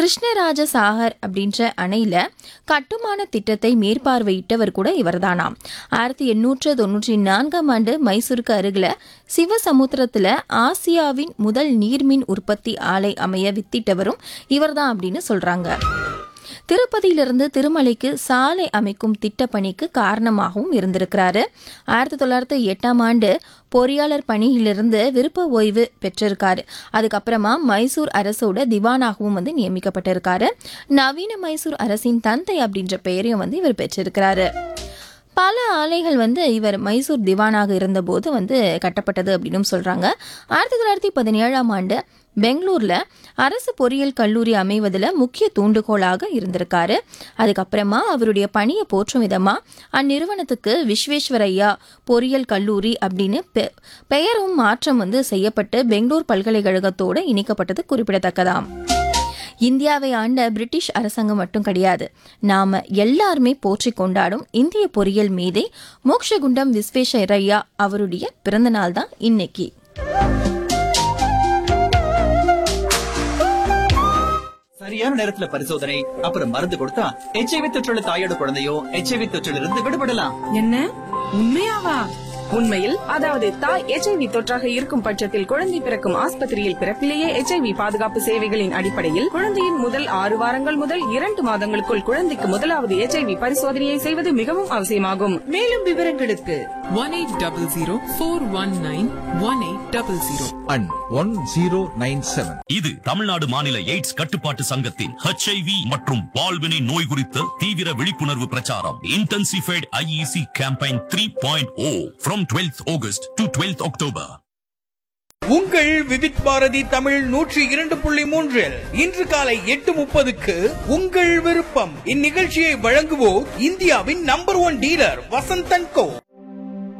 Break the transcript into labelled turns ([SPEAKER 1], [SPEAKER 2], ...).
[SPEAKER 1] கிருஷ்ணராஜ சாகர் அப்படின்ற அணையில கட்டுமான திட்டத்தை மேற்பார்வையிட்டவர் கூட இவர்தானாம் ஆயிரத்தி எண்ணூற்று தொண்ணூற்றி நான்காம் ஆண்டு மைசூருக்கு அருகில சிவசமுத்திரத்துல ஆசியாவின் முதல் நீர்மின் உற்பத்தி ஆலை அமைய வித்திட்டவரும் இவர்தான் அப்படின்னு சொல்றாங்க திருப்பதியிலிருந்து திருமலைக்கு சாலை அமைக்கும் திட்டப்பணிக்கு காரணமாகவும் இருந்திருக்கிறாரு ஆயிரத்தி தொள்ளாயிரத்தி எட்டாம் ஆண்டு பொறியாளர் பணியிலிருந்து விருப்ப ஓய்வு பெற்றிருக்காரு அதுக்கப்புறமா மைசூர் அரசோட திவானாகவும் வந்து நியமிக்கப்பட்டிருக்காரு நவீன மைசூர் அரசின் தந்தை அப்படின்ற பெயரையும் வந்து இவர் பெற்றிருக்கிறாரு பல ஆலைகள் வந்து இவர் மைசூர் திவானாக இருந்தபோது வந்து கட்டப்பட்டது அப்படின்னு சொல்றாங்க ஆயிரத்தி தொள்ளாயிரத்தி பதினேழாம் ஆண்டு பெங்களூர்ல அரசு பொறியியல் கல்லூரி அமைவதில் முக்கிய தூண்டுகோலாக இருந்திருக்காரு அதுக்கப்புறமா அவருடைய பணியை போற்றும் விதமா அந்நிறுவனத்துக்கு விஸ்வேஸ்வரையா பொறியியல் கல்லூரி அப்படின்னு பெ- பெயரும் மாற்றம் வந்து செய்யப்பட்டு பெங்களூர் பல்கலைக்கழகத்தோடு இணைக்கப்பட்டது குறிப்பிடத்தக்கதாம் இந்தியாவை ஆண்ட பிரிட்டிஷ் அரசாங்கம் மட்டும் கிடையாது நாம எல்லாருமே போற்றி கொண்டாடும் இந்திய பொறியியல் மேதை மோக்ஷகுண்டம் விஸ்வேஸ்வரையா அவருடைய பிறந்த நாள் தான் இன்னைக்கு
[SPEAKER 2] சரியான நேரத்துல பரிசோதனை அப்புறம் மருந்து கொடுத்தா எச்ஐவி தொற்றுள்ள தாயோட குழந்தையோ எச்ஐவி தொற்றிலிருந்து விடுபடலாம்
[SPEAKER 3] என்ன உண்மையாவா உண்மையில் அதாவது தாய் எச்ஐவி தொற்றாக இருக்கும் பட்சத்தில் குழந்தை பிறக்கும் ஆஸ்பத்திரியில் பிறப்பிலேயே எச்ஐவி பாதுகாப்பு சேவைகளின் அடிப்படையில் குழந்தையின் முதல் ஆறு வாரங்கள் முதல் இரண்டு மாதங்களுக்குள் குழந்தைக்கு முதலாவது எச்ஐவி பரிசோதனையை செய்வது மிகவும் அவசியமாகும்
[SPEAKER 4] மேலும் விவரங்களுக்கு
[SPEAKER 5] one 1800
[SPEAKER 6] and 1097.
[SPEAKER 7] இது தமிழ்நாடு மாநில எய்ட்ஸ் கட்டுப்பாட்டு சங்கத்தின் ஹெச்ஐவி மற்றும் வாழ்வினை நோய் குறித்த தீவிர விழிப்புணர்வு பிரச்சாரம் intensified IEC campaign three point o from twelfth August to twelfth October
[SPEAKER 8] உங்கள் விவித் பாரதி தமிழ் நூற்றி இரண்டு புள்ளி மூன்றில் இன்று காலை எட்டு முப்பதுக்கு உங்கள் விருப்பம் இந்நிகழ்ச்சியை வழங்குவோர் இந்தியாவின் நம்பர் ஒன் டீலர் வசந்தன் கோ